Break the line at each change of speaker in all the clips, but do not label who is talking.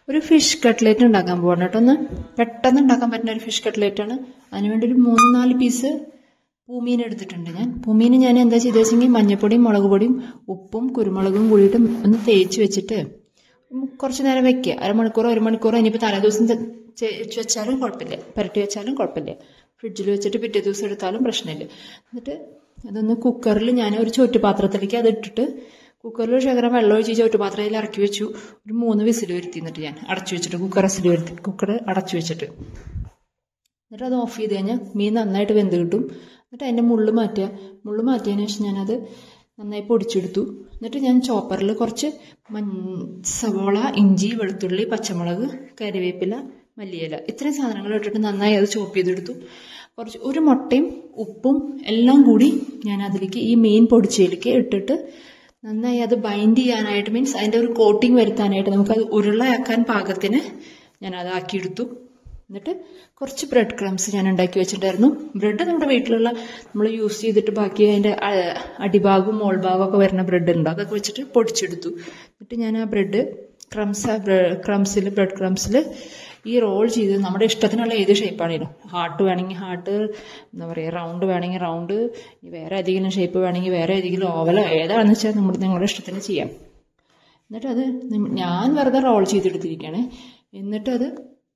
ഒരു fish cutlet ഉണ്ടാക്കാൻ പോകണം കേട്ടോ ഒന്ന് പെട്ടെന്ന് ഉണ്ടാക്കാൻ പറ്റുന്ന ഒരു ഫിഷ് കട്ട്ലേറ്റാണ് അതിനുവേണ്ടി ഒരു മൂന്ന് നാല് പീസ് പൂമീൻ എടുത്തിട്ടുണ്ട് ഞാൻ പൂമീൻ ഞാൻ എന്താ ചെയ്തെന്ന് വെച്ചെങ്കിൽ മഞ്ഞപ്പൊടിയും മുളക് പൊടിയും ഉപ്പും കുരുമുളകും കൂടിയിട്ട് ഒന്ന് തേച്ച് വെച്ചിട്ട് കുറച്ച് നേരം വെക്കുക അരമണിക്കൂറോ ഒരു മണിക്കൂറോ ഇനിയിപ്പോൾ തലേദിവസം തേച്ച് വെച്ചാലും കുഴപ്പമില്ല പുരട്ടി വെച്ചാലും കുഴപ്പമില്ല ഫ്രിഡ്ജിൽ വെച്ചിട്ട് പിറ്റേ ദിവസം എടുത്താലും പ്രശ്നമില്ല എന്നിട്ട് അതൊന്ന് കുക്കറിൽ ഞാൻ ഒരു ചോറ്റുപാത്രത്തിലേക്ക് അത് ഇട്ടിട്ട് കുക്കറിൽ ശകലം വെള്ളം ഒഴിച്ച് ചോറ്റുപാത്രത്തിൽ ഇറക്കി വെച്ചു ഒരു മൂന്ന് വിസിൽ വരുത്തി എന്നിട്ട് ഞാൻ അടച്ചു വെച്ചിട്ട് കുക്കർ വിസിൽ വരുത്തി കുക്കർ അടച്ചു വെച്ചിട്ട് എന്നിട്ട് അത് ഓഫ് ചെയ്ത് കഴിഞ്ഞാൽ മീൻ നന്നായിട്ട് വെന്ത് കിട്ടും എന്നിട്ട് അതിൻ്റെ മുള്ള് മാറ്റുക മുള്ള് മാറ്റിയതിന് ശേഷം ഞാനത് നന്നായി പൊടിച്ചെടുത്തു എന്നിട്ട് ഞാൻ ചോപ്പറിൽ കുറച്ച് മഞ്ഞ സവോള ഇഞ്ചി വെളുത്തുള്ളി പച്ചമുളക് കറിവേപ്പില മല്ലിയില ഇത്രയും സാധനങ്ങൾ ഇട്ടിട്ട് നന്നായി അത് ചോപ്പ് ചെയ്തെടുത്തു കുറച്ച് ഒരു മുട്ടയും ഉപ്പും എല്ലാം കൂടി ഞാൻ അതിലേക്ക് ഈ മീൻ പൊടിച്ചതിലേക്ക് ഇട്ടിട്ട് നന്നായി അത് ബൈൻഡ് ചെയ്യാനായിട്ട് മീൻസ് അതിൻ്റെ ഒരു കോട്ടിങ് വരുത്താനായിട്ട് നമുക്കത് ഉരുളയാക്കാൻ പാകത്തിന് ഞാൻ അത് ആക്കിയെടുത്തു എന്നിട്ട് കുറച്ച് ബ്രെഡ് ക്രംസ് ഞാൻ ഉണ്ടാക്കി വെച്ചിട്ടുണ്ടായിരുന്നു ബ്രെഡ് നമ്മുടെ വീട്ടിലുള്ള നമ്മൾ യൂസ് ചെയ്തിട്ട് ബാക്കി അതിൻ്റെ അടിഭാഗവും മോൾഭാഗവും ഒക്കെ വരുന്ന ബ്രെഡ് ഉണ്ട് അതൊക്കെ വെച്ചിട്ട് പൊടിച്ചെടുത്തു എന്നിട്ട് ഞാൻ ആ ബ്രെഡ് ക്രംസ് ക്രംസിൽ ബ്രെഡ് ക്രംസിൽ ഈ റോൾ ചെയ്ത് നമ്മുടെ ഇഷ്ടത്തിനുള്ള ഏത് ഷേപ്പാണെങ്കിലും ഹാർട്ട് വേണമെങ്കിൽ ഹാർട്ട് എന്താ പറയുക റൗണ്ട് വേണമെങ്കിൽ റൗണ്ട് വേറെ ഏതെങ്കിലും ഷേപ്പ് വേണമെങ്കിൽ വേറെ ഏതെങ്കിലും ഓവലോ ഏതാണെന്ന് വെച്ചാൽ നമ്മൾ നിങ്ങളുടെ ഇഷ്ടത്തിന് ചെയ്യാം എന്നിട്ട് അത് ഞാൻ വെറുതെ റോൾ ചെയ്തെടുത്തിരിക്കുകയാണ് എന്നിട്ടത്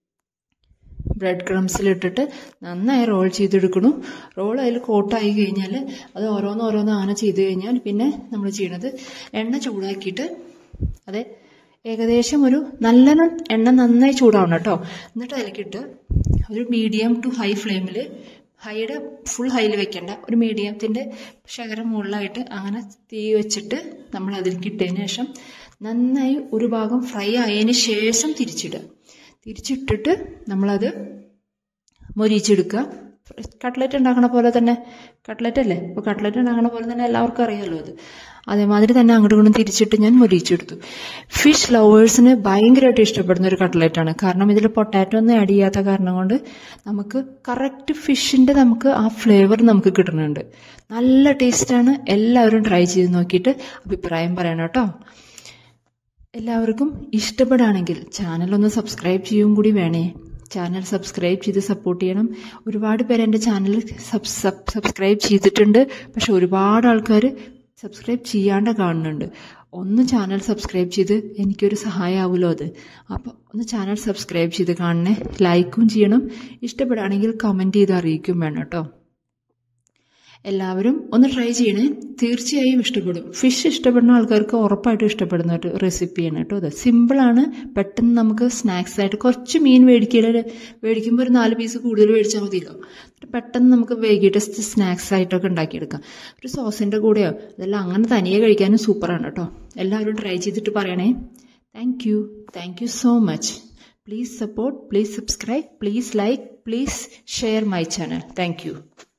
ബ്രെഡ് ക്രംസിലിട്ടിട്ട് നന്നായി റോൾ ചെയ്തെടുക്കണം റോൾ അതിൽ കോട്ടായി കഴിഞ്ഞാൽ അത് ഓരോന്ന് ഓരോന്ന് അങ്ങനെ ചെയ്ത് കഴിഞ്ഞാൽ പിന്നെ നമ്മൾ ചെയ്യണത് എണ്ണ ചൂടാക്കിയിട്ട് അതെ ഏകദേശം ഒരു നല്ലോണം എണ്ണ നന്നായി ചൂടാവണം കേട്ടോ എന്നിട്ട് അതിലേക്കിട്ട് ഒരു മീഡിയം ടു ഹൈ ഫ്ലെയിമിൽ ഹൈയുടെ ഫുൾ ഹൈയിൽ വെക്കേണ്ട ഒരു മീഡിയത്തിൻ്റെ ശകരം മുകളിലായിട്ട് അങ്ങനെ തീ വെച്ചിട്ട് നമ്മൾ അതിലേക്ക് ഇട്ടതിന് ശേഷം നന്നായി ഒരു ഭാഗം ഫ്രൈ ആയതിന് ശേഷം തിരിച്ചിടുക തിരിച്ചിട്ടിട്ട് നമ്മളത് മൊരിച്ചെടുക്കുക കട്ട്ലറ്റ് ഉണ്ടാക്കണ പോലെ തന്നെ കട്ട്ലറ്റ് അല്ലേ ഇപ്പോൾ കട്ട്ലറ്റ് ഉണ്ടാക്കണ പോലെ തന്നെ എല്ലാവർക്കും അറിയാമല്ലോ അത് അതേമാതിരി തന്നെ അങ്ങോട്ടും ഇങ്ങോട്ടും തിരിച്ചിട്ട് ഞാൻ മൊരിച്ചെടുത്തു ഫിഷ് ലവേഴ്സിന് ഭയങ്കരമായിട്ട് ഇഷ്ടപ്പെടുന്ന ഒരു കട്ട്ലറ്റാണ് കാരണം ഇതിൽ പൊട്ടാറ്റോ ഒന്നും ആഡ് ചെയ്യാത്ത കാരണം കൊണ്ട് നമുക്ക് കറക്റ്റ് ഫിഷിൻ്റെ നമുക്ക് ആ ഫ്ലേവർ നമുക്ക് കിട്ടുന്നുണ്ട് നല്ല ടേസ്റ്റാണ് എല്ലാവരും ട്രൈ ചെയ്ത് നോക്കിയിട്ട് അഭിപ്രായം പറയണം കേട്ടോ എല്ലാവർക്കും ഇഷ്ടപ്പെടുകയാണെങ്കിൽ ചാനലൊന്ന് സബ്സ്ക്രൈബ് ചെയ്യും കൂടി വേണേ ചാനൽ സബ്സ്ക്രൈബ് ചെയ്ത് സപ്പോർട്ട് ചെയ്യണം ഒരുപാട് പേര് എൻ്റെ ചാനൽ സബ്സ്ക്രൈബ് ചെയ്തിട്ടുണ്ട് പക്ഷെ ഒരുപാട് ആൾക്കാർ സബ്സ്ക്രൈബ് ചെയ്യാണ്ട് കാണുന്നുണ്ട് ഒന്ന് ചാനൽ സബ്സ്ക്രൈബ് ചെയ്ത് എനിക്കൊരു സഹായമാവുമല്ലോ അത് അപ്പോൾ ഒന്ന് ചാനൽ സബ്സ്ക്രൈബ് ചെയ്ത് കാണണേ ലൈക്കും ചെയ്യണം ഇഷ്ടപ്പെടുകയാണെങ്കിൽ കമൻറ്റ് ചെയ്ത് അറിയിക്കും വേണം കേട്ടോ എല്ലാവരും ഒന്ന് ട്രൈ ചെയ്യണേ തീർച്ചയായും ഇഷ്ടപ്പെടും ഫിഷ് ഇഷ്ടപ്പെടുന്ന ആൾക്കാർക്ക് ഉറപ്പായിട്ടും ഇഷ്ടപ്പെടുന്ന ഒരു റെസിപ്പിയാണ് കേട്ടോ അത് സിമ്പിളാണ് പെട്ടെന്ന് നമുക്ക് സ്നാക്സ് ആയിട്ട് കുറച്ച് മീൻ മേടിക്കുക മേടിക്കുമ്പോൾ ഒരു നാല് പീസ് കൂടുതൽ മേടിച്ചാൽ മതിയല്ലോ പെട്ടെന്ന് നമുക്ക് വൈകിട്ട് സ്നാക്സ് ആയിട്ടൊക്കെ ഉണ്ടാക്കിയെടുക്കാം ഒരു സോസിൻ്റെ കൂടെയോ അതെല്ലാം അങ്ങനെ തനിയെ കഴിക്കാനും സൂപ്പറാണ് കേട്ടോ എല്ലാവരും ട്രൈ ചെയ്തിട്ട് പറയണേ thank you thank you so much please support please subscribe please like please share my channel thank U